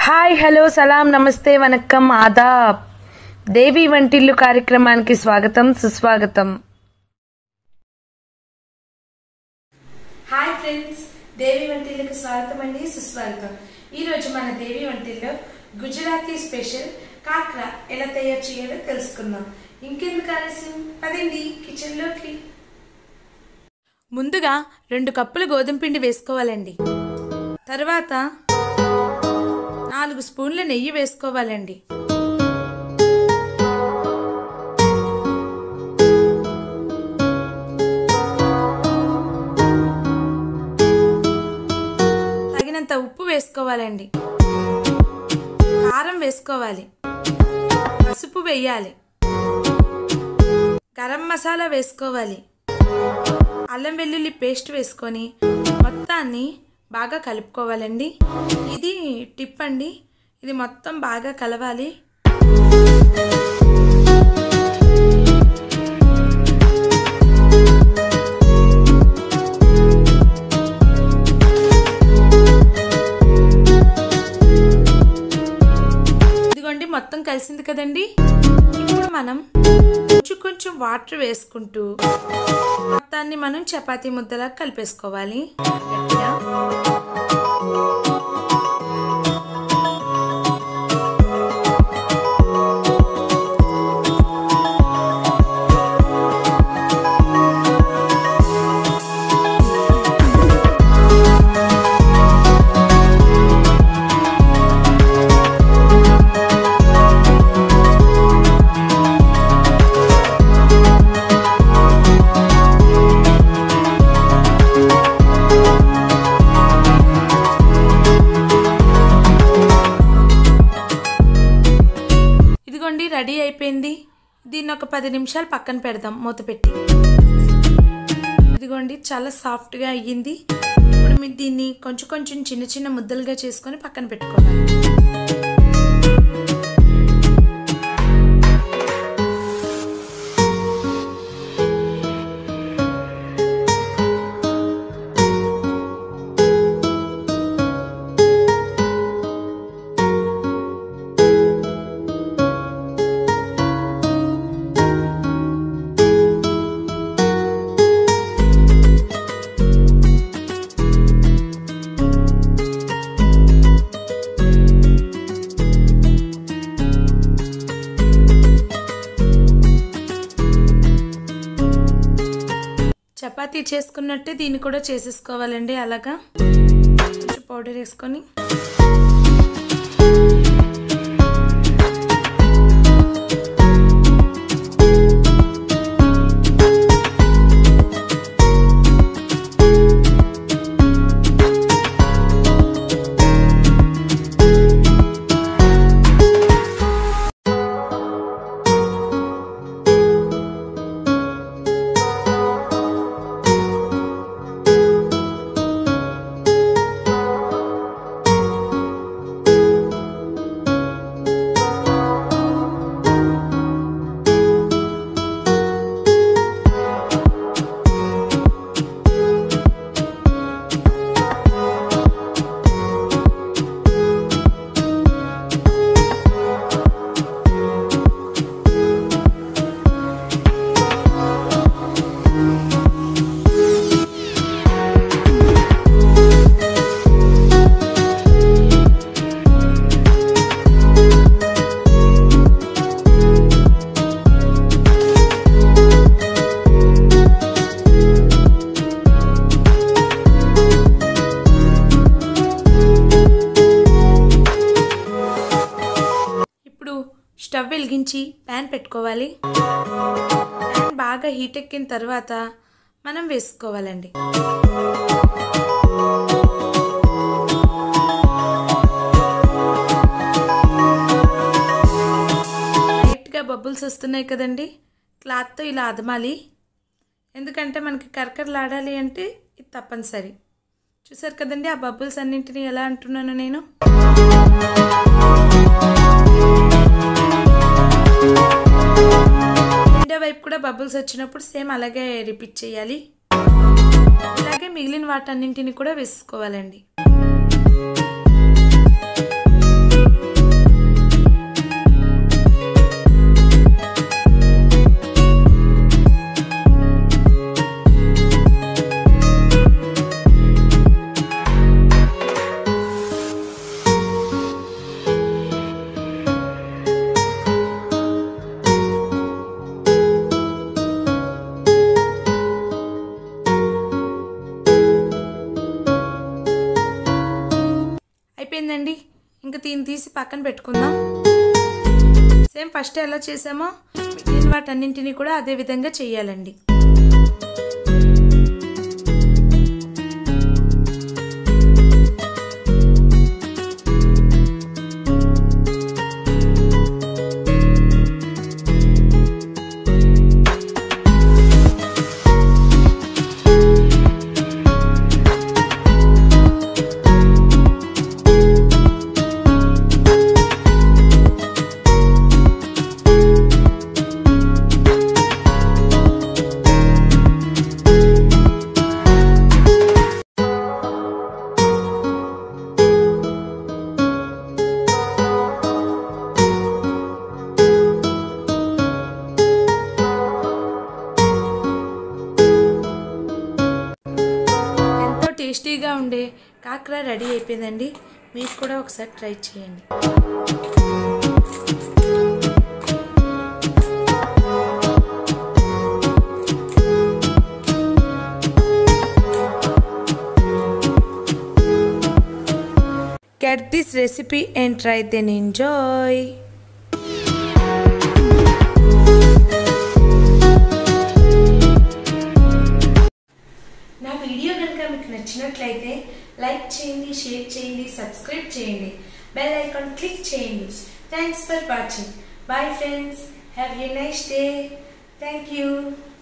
Hi hello సలాం నమస్తే వనక్కం ఆదాబ్ దేవి వంటిల్లు కార్యక్రమానికి స్వాగతం సుస్వాగతం హాయ్ ఫ్రెండ్స్ దేవి వంటిల్లకు స్వాగతం అండి సుస్వాగతం ఈ రోజు మన దేవి వంటిల్లో గుజరాతీ స్పెషల్ కాక్రా ఎలా తయారు చేయాలో తెలుసుకుందాం ఇంకెందుకు ఆలస్యం పదండి కిచెన్లోకి ముందుగా రెండు కప్పులు గోధుమ పిండి వేసుకోవాలండి తర్వాత నాలుగు స్పూన్ల నెయ్యి వేసుకోవాలండి తగినంత ఉప్పు వేసుకోవాలండి కారం వేసుకోవాలి పసుపు వేయాలి గరం మసాలా వేసుకోవాలి అల్లం వెల్లుల్లి పేస్ట్ వేసుకొని మొత్తాన్ని బాగా కలుపుకోవాలండి ఇది టిప్ అండి ఇది మొత్తం బాగా కలవాలి ఇదిగోండి మొత్తం కలిసింది కదండి ఇప్పుడు మనం కొంచెం కొంచెం వాటర్ వేసుకుంటూ మొత్తాన్ని మనం చపాతీ ముద్దలా కలిపేసుకోవాలి గట్టిగా ఇదిగోండి రెడీ అయిపోయింది దీన్ని ఒక పది నిమిషాలు పక్కన పెడదాం మూత పెట్టి ఇదిగోండి చాలా సాఫ్ట్గా అయ్యింది ఇప్పుడు మీరు దీన్ని కొంచెం కొంచెం చిన్న చిన్న ముద్దలుగా చేసుకొని పక్కన పెట్టుకోవాలి చపాతీ చేసుకున్నట్టే దీన్ని కూడా చేసేసుకోవాలండి అలాగా కొంచెం పౌడర్ వేసుకొని ఇప్పుడు స్టవ్ వెలిగించి ప్యాన్ పెట్టుకోవాలి ప్యాన్ బాగా హీట్ ఎక్కిన తర్వాత మనం వేసుకోవాలండి లైట్గా బబుల్స్ వస్తున్నాయి కదండి క్లాత్తో ఇలా అదమాలి ఎందుకంటే మనకి కరకరలాడాలి అంటే ఇది తప్పనిసరి చూసారు కదండి ఆ బబుల్స్ అన్నింటినీ ఎలా అంటున్నాను నేను రెండో వైపు కూడా బబుల్స్ వచ్చినప్పుడు సేమ్ అలాగే రిపీట్ చేయాలి ఇలాగే మిగిలిన వాటన్నింటిని కూడా వేసుకోవాలండి ఇంకా దీన్ని తీసి పక్కన పెట్టుకుందాం సేమ్ ఫస్ట్ ఎలా చేసామో మిగిలిన వాటన్నింటినీ కూడా అదే విధంగా చేయాలండి ఎంతో టేస్టీగా ఉండే కాకర రెడీ అయిపోయిందండి మీరు కూడా ఒకసారి ట్రై చేయండి Get this recipe and try then enjoy. నా వీడియో కనుక మీకు నచ్చినట్లయితే లైక్ చేయండి షేర్ చేయండి సబ్స్క్రైబ్ చేయండి బెల్ ఐకాన్ క్లిక్ చేయండి thanks for watching bye friends have a nice day thank you